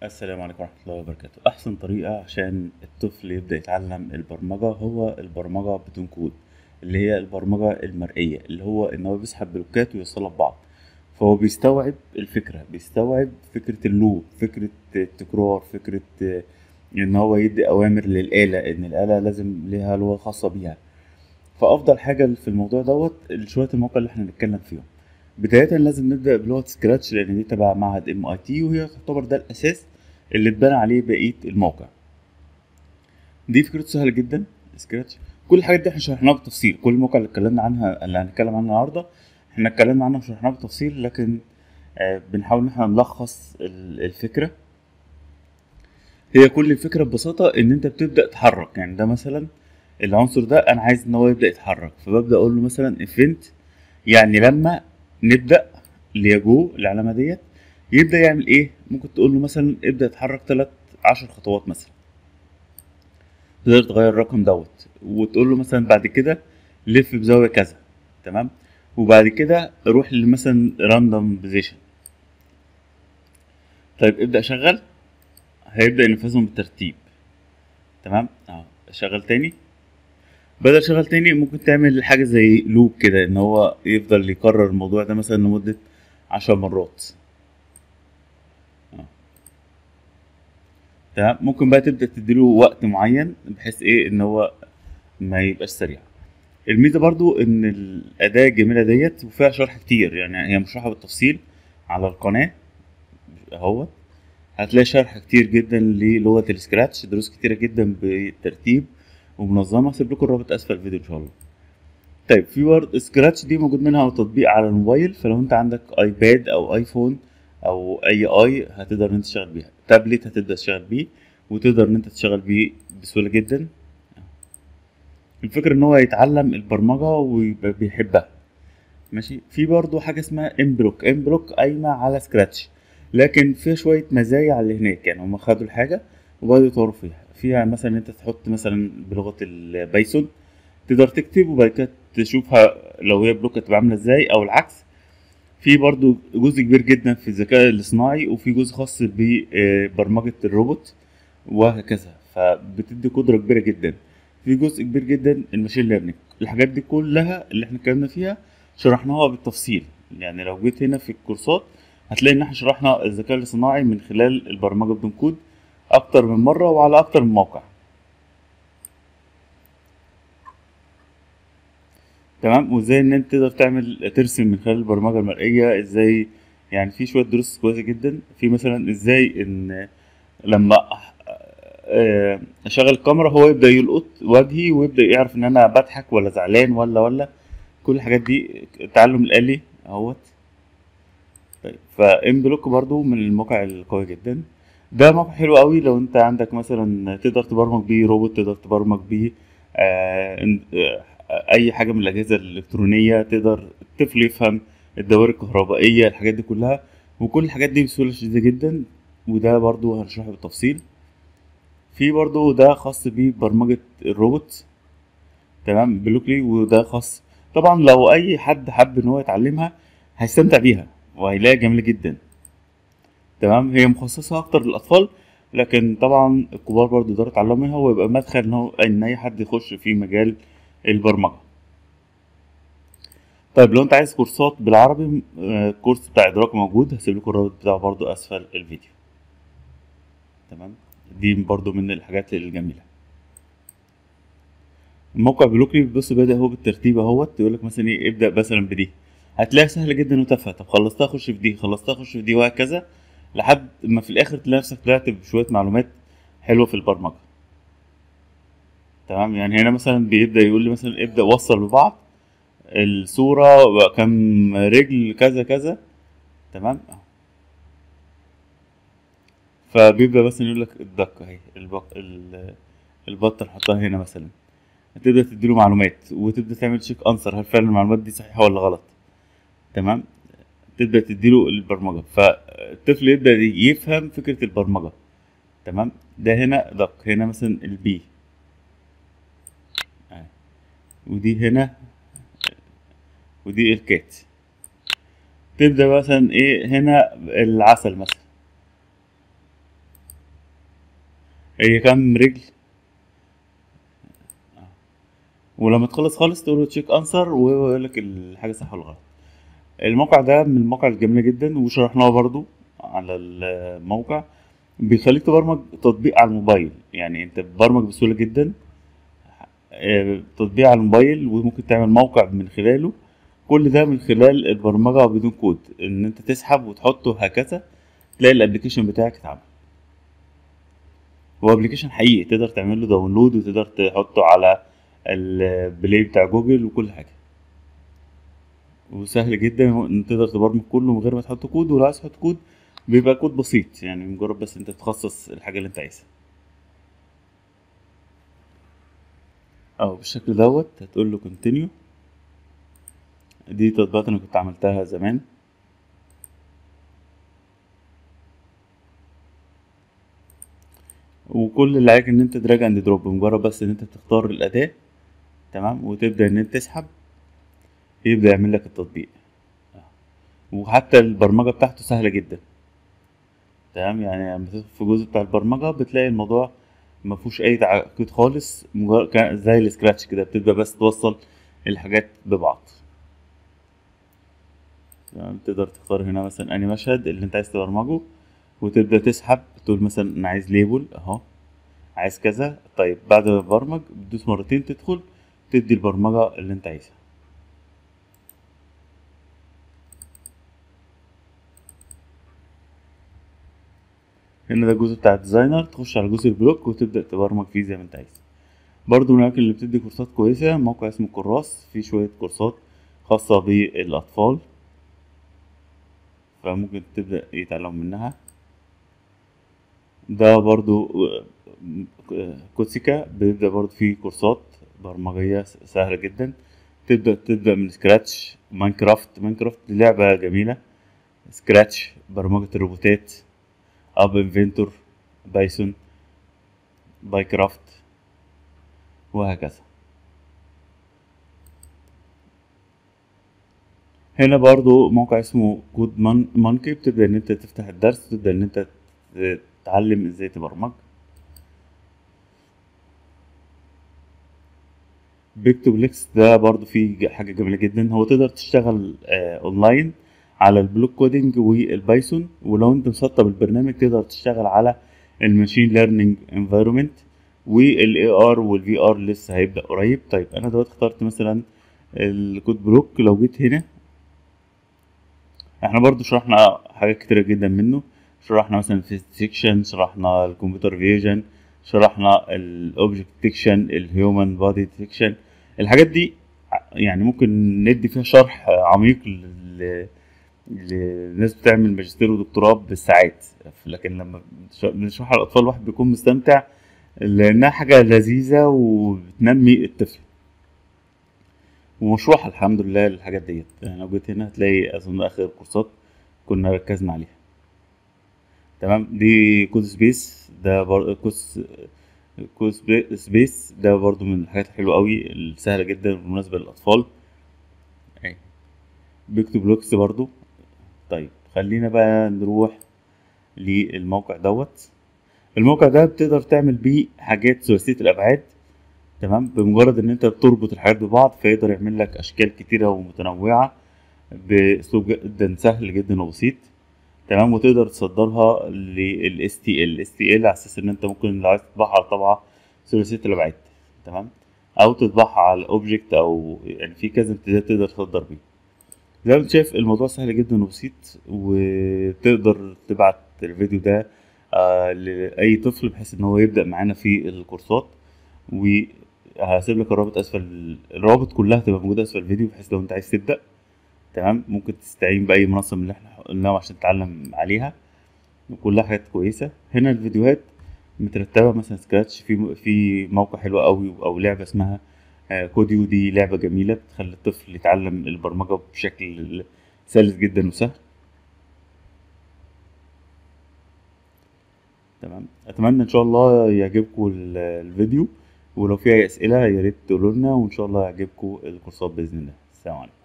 السلام عليكم ورحمة الله وبركاته أحسن طريقة عشان الطفل يبدأ يتعلم البرمجة هو البرمجة بدون كود اللي هي البرمجة المرئية اللي هو إن هو بيسحب بلوكات ويوصلها ببعض فهو بيستوعب الفكرة بيستوعب فكرة اللوب فكرة التكرار فكرة آه، إن هو يدي أوامر للآلة إن الآلة لازم ليها لغة خاصة بيها فأفضل حاجة في الموضوع دوت شوية المواقع اللي احنا هنتكلم فيهم بداية لازم نبدأ بلغة سكراتش لأن دي تبع معهد ام اي تي وهي تعتبر ده الأساس اللي اتبنى عليه بقية الموقع دي فكرته سهلة جدا سكراتش كل الحاجات دي احنا شرحناها بالتفصيل كل المواقع اللي اتكلمنا عنها اللي هنتكلم عنها النهاردة احنا اتكلمنا عنها وشرحناها بالتفصيل لكن آه بنحاول ان احنا نلخص ال- الفكرة هي كل الفكرة ببساطة ان انت بتبدأ تحرك يعني ده مثلا العنصر ده انا عايز ان هو يبدأ يتحرك فببدأ اقول له مثلا ايفنت يعني لما نبدأ ليجو العلامة ديت يبدأ يعمل ايه ممكن تقول له مثلا ابدأ اتحرك تلات عشر خطوات مثلا تقدر تغير الرقم دوت وتقول له مثلا بعد كده لف بزاوية كذا تمام وبعد كده روح لمثلا راندوم بوزيشن طيب ابدأ شغل هيبدأ ينفذهم بالترتيب تمام اهو شغل تاني بدل شغل تاني ممكن تعمل حاجة زي لوب كده ان هو يفضل يكرر الموضوع ده مثلا لمدة عشر مرات اه. تمام ممكن بقى تبدأ تديله وقت معين بحيث ايه ان هو ما يبقاش سريع الميزة برضو ان الأداة الجميلة ديت وفيها شرح كتير يعني هي مشروحة بالتفصيل على القناة اهو هتلاقي شرح كتير جدا للغة السكراتش دروس كتيرة جدا بترتيب ومنظمة هسيب لكم الرابط أسفل الفيديو إن شاء الله طيب في برضه سكراتش دي موجود منها تطبيق على الموبايل فلو انت عندك ايباد او ايفون او اي اي هتقدر ان انت تشتغل بيها تابلت هتبدا تشتغل بيه وتقدر ان انت تشتغل بيه بسهوله جدا الفكرة ان هو يتعلم البرمجة ويبقى بيحبها ماشي في برضه حاجة اسمها ام بلوك ام بلوك قايمة على سكراتش لكن فيها شوية مزايا على اللي هناك يعني هم خدوا الحاجة وبدأوا يطوروا فيها فيها مثلا انت تحط مثلا بلغة البايثون تقدر تكتب وبعد كده تشوفها لو هي بلوك هتبقى عاملة ازاي او العكس في برضو جزء كبير جدا في الذكاء الاصطناعي وفي جزء خاص ببرمجة الروبوت وهكذا فبتدي قدرة كبيرة جدا في جزء كبير جدا الماشين ليرنينج الحاجات دي كلها اللي احنا اتكلمنا فيها شرحناها بالتفصيل يعني لو جيت هنا في الكورسات هتلاقي ان احنا شرحنا الذكاء الاصطناعي من خلال البرمجة بدون كود اكتر من مرة وعلى اكتر من موقع تمام وازاي ان انت تقدر تعمل ترسم من خلال البرمجه المرئيه ازاي يعني في شويه دروس كويسه جدا في مثلا ازاي ان لما آه، اشغل الكاميرا هو يبدا يلقط وجهي ويبدا يعرف ان انا بضحك ولا زعلان ولا ولا كل الحاجات دي التعلم الالي اهوت طيب فام بلوك برضو من المواقع القويه جدا ده موقع حلو قوي لو انت عندك مثلا تقدر تبرمج بيه روبوت تقدر تبرمج بيه آه إن- آه، اي حاجه من الاجهزه الالكترونيه تقدر الطفل يفهم الدوائر الكهربائيه الحاجات دي كلها وكل الحاجات دي بسهوله شديده جدا وده برضو هنشرحه بالتفصيل في برضو ده خاص ببرمجه الروبوت تمام بلوكلي وده خاص طبعا لو اي حد حب ان هو يتعلمها هيستمتع بيها وهيلاقيها جميله جدا تمام هي مخصصه اكتر للاطفال لكن طبعا الكبار برضو يقدروا يتعلموا منها ويبقى مدخل ان هو ان اي حد يخش في مجال البرمجه طيب لو انت عايز كورسات بالعربي آه، الكورس بتاع ادراك موجود هسيب لكم الرابط بتاعه برضو اسفل الفيديو تمام دي برضو من الحاجات الجميله الموقع بلوكلي بص بادئ اهو بالترتيب اهوت يقول لك مثلا ايه ابدا مثلا بدي هتلاقيها سهله جدا وتافهه طب خلصتها خش في دي خلصتها خش في دي وهكذا لحد ما في الاخر تلاقي نفسك طلعت بشويه معلومات حلوه في البرمجه تمام يعني هنا مثلا بيبدا يقول لي مثلا ابدا وصل ببعض الصوره كم رجل كذا كذا تمام فبيبدا مثلا يقول لك الدقه اهي البق... ال- البطه نحطها هنا مثلا تبدا تديله معلومات وتبدا تعمل تشيك انسر هل فعلا المعلومات دي صحيحه ولا غلط تمام تبدا تديله البرمجه فالطفل يبدا يفهم فكره البرمجه تمام ده هنا دق هنا مثلا البي آه. ودي هنا ودي الكات تبدا مثلا ايه هنا العسل مثلا هي كام رجل ولما تخلص خالص تقول له تشيك انسر ويقول لك الحاجه صح ولا غلط الموقع ده من المواقع الجميله جدا وشرحناه برضو على الموقع بيخليك تبرمج تطبيق على الموبايل يعني انت بتبرمج بسهوله جدا آه، تطبيق على الموبايل وممكن تعمل موقع من خلاله كل ده من خلال البرمجه بدون كود ان انت تسحب وتحطه هكذا تلاقي الابلكيشن بتاعك اتعمل هو ابلكيشن حقيقي تقدر تعمل له داونلود وتقدر تحطه على البلاي بتاع جوجل وكل حاجه وسهل جدا ان تقدر تبرمج كله من غير ما تحط كود ولو عايز تحط كود بيبقى كود بسيط يعني مجرد بس انت تخصص الحاجه اللي انت عايزها او بالشكل دوت هتقول له كونتينيو دي تطبيقات انا كنت عملتها زمان وكل اللي عليك ان انت دراج اند دروب بمجرد بس ان انت تختار الاداة تمام وتبدأ ان انت تسحب يبدأ يعمل لك التطبيق وحتى البرمجة بتاعته سهلة جدا تمام يعني لما تدخل في الجزء بتاع البرمجة بتلاقي الموضوع ما فيهوش اي تعقيد خالص مجرد كان زي السكراتش كده بتبدأ بس توصل الحاجات ببعض تمام تقدر تختار هنا مثلا اني مشهد اللي انت عايز تبرمجه وتبدأ تسحب تقول مثلا انا عايز ليبل اهو عايز كذا طيب بعد ما تبرمج بتدوس مرتين تدخل تدي البرمجة اللي انت عايزها هنا ده الجزء بتاع الديزاينر تخش على جزء البلوك وتبدأ تبرمج فيه زي ما انت عايز برضو من الأماكن اللي بتدي كورسات كويسة موقع اسمه كراس فيه شوية كورسات خاصة بالأطفال فممكن تبدأ يتعلموا منها ده برضو كوتسيكا بيبدأ برضو فيه كورسات برمجية سهلة جدا تبدأ تبدأ من سكراتش ماينكرافت ماينكرافت لعبة جميلة سكراتش برمجة الروبوتات اب انفنتور بايثون بايكرافت وهكذا هنا برضو موقع اسمه كود مان مانكي بتبدأ ان انت تفتح الدرس تبدأ ان انت تتعلم ازاي تبرمج بيكتوبليكس ده برضو فيه حاجة جميلة جدا هو تقدر تشتغل آه اونلاين على البلوك كودينج والبايثون ولو انت مسطب البرنامج تقدر تشتغل على الماشين ليرنينج انفايرمنت والاي ار والفي ار لسه هيبدا قريب طيب انا دلوقتي اخترت مثلا الكود بلوك لو جيت هنا احنا برضو شرحنا حاجات كتيرة جدا منه شرحنا مثلا في سيكشن شرحنا الكمبيوتر فيجن شرحنا الاوبجكت ديتكشن الهيومن بادي ديتكشن الحاجات دي يعني ممكن ندي فيها شرح عميق لل الناس بتعمل ماجستير ودكتوراه بالساعات لكن لما بنشرحها للاطفال الواحد بيكون مستمتع لانها حاجه لذيذه وبتنمي الطفل ومشروحة الحمد لله الحاجات ديت يعني لو جيت هنا هتلاقي اظن اخر كورسات كنا ركزنا عليها تمام دي كود سبيس ده بر... كوس كود سبيس ده برضو من الحاجات الحلوة قوي السهلة جدا بالنسبة للأطفال أي بيكتب بلوكس برضو طيب خلينا بقى نروح للموقع دوت الموقع ده بتقدر تعمل بيه حاجات ثلاثية الأبعاد تمام بمجرد ان انت بتربط الحاجات ببعض فيقدر يعمل لك اشكال كتيرة ومتنوعة باسلوب جدا سهل جدا وبسيط تمام وتقدر تصدرها لل STL STL على اساس ان انت ممكن لو عايز تطبعها على طبعة ثلاثية الابعاد تمام او تطبعها على اوبجكت او يعني في كذا امتداد تقدر تصدر بيه زي ما انت شايف الموضوع سهل جدا وبسيط وتقدر تبعت الفيديو ده آه لأي طفل بحيث ان هو يبدأ معانا في الكورسات وهسيب لك الرابط اسفل الروابط كلها تبقى موجودة اسفل الفيديو بحيث لو انت عايز تبدأ تمام ممكن تستعين بأي منصة من اللي احنا قلناها عشان تتعلم عليها وكلها حاجات كويسة هنا الفيديوهات مترتبة مثلا سكراتش في في موقع حلو قوي او لعبة اسمها كوديو دي لعبة جميلة بتخلي الطفل يتعلم البرمجة بشكل سلس جدا وسهل تمام اتمنى ان شاء الله يعجبكم الفيديو ولو في اي اسئله يا ريت تقولوا لنا وان شاء الله يعجبكم الكورسات باذن الله السلام عليكم